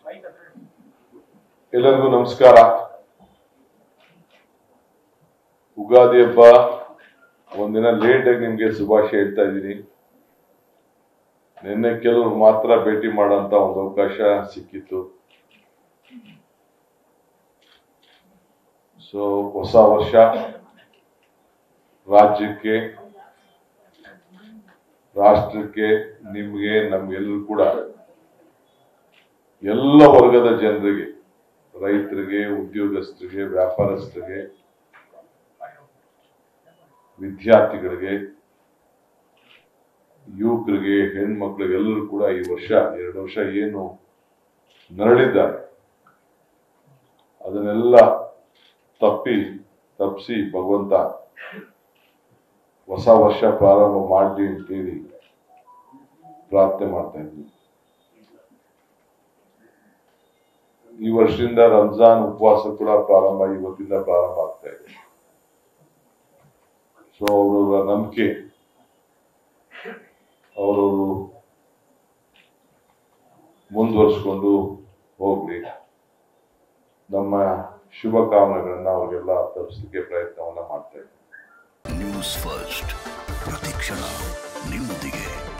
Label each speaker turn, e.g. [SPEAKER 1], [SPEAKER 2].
[SPEAKER 1] ಎಲ್ಲರಿಗೂ ನಮಸ್ಕಾರ ಉಗಾದಿ ಹಬ್ಬ ಒಂದಿನ ಲೇಟ್ ಆಗಿ ನಿಮ್ಗೆ ಶುಭಾಶಯ ಹೇಳ್ತಾ ಇದ್ದೀನಿ ನಿನ್ನೆ ಕೆಲವರು ಮಾತ್ರ ಭೇಟಿ ಮಾಡೋಂತ ಒಂದು ಅವಕಾಶ ಸಿಕ್ಕಿತ್ತು ಸೊ ಹೊಸ ವರ್ಷ ರಾಜ್ಯಕ್ಕೆ ರಾಷ್ಟ್ರಕ್ಕೆ ನಿಮ್ಗೆ ನಮ್ಗೆಲ್ಲರೂ ಕೂಡ ಎಲ್ಲ ವರ್ಗದ ಜನರಿಗೆ ರೈತರಿಗೆ ಉದ್ಯೋಗಸ್ಥರಿಗೆ ವ್ಯಾಪಾರಸ್ಥರಿಗೆ ವಿದ್ಯಾರ್ಥಿಗಳಿಗೆ ಯುವಕರಿಗೆ ಹೆಣ್ಮಕ್ಳಿಗೆ ಎಲ್ಲರೂ ಕೂಡ ಈ ವರ್ಷ ಎರಡು ವರ್ಷ ಏನು ನರಳಿದ್ದಾರೆ ಅದನ್ನೆಲ್ಲ ತಪ್ಪಿ ತಪ್ಪಿಸಿ ಭಗವಂತ ಹೊಸ ವರ್ಷ ಪ್ರಾರಂಭ ಮಾಡಲಿ ಅಂತೇಳಿ ಪ್ರಾರ್ಥನೆ ಮಾಡ್ತಾ ಇದ್ವಿ ಈ ವರ್ಷದಿಂದ ರಂಜಾನ್ ಉಪವಾಸ ಕೂಡ ಪ್ರಾರಂಭ ಇವತ್ತಿಂದ ಪ್ರಾರಂಭ ಆಗ್ತಾ ಇದೆ ಸೊ ಅವರ ನಂಬಿಕೆ ಅವರವರು ಮುಂದುವರಿಸ್ಕೊಂಡು ಹೋಗ್ಲಿ ನಮ್ಮ ಶುಭಕಾಮನೆಗಳನ್ನ ಅವ್ರಿಗೆಲ್ಲ ತಪ್ಪಿಸಲಿಕ್ಕೆ ಪ್ರಯತ್ನವನ್ನ ಮಾಡ್ತಾ ಇದ್ದೀವಿ
[SPEAKER 2] ನ್ಯೂಸ್ ಫಸ್ಟ್ ಪ್ರತಿಕ್ಷಣ ನಿಮ್ಮೊಂದಿಗೆ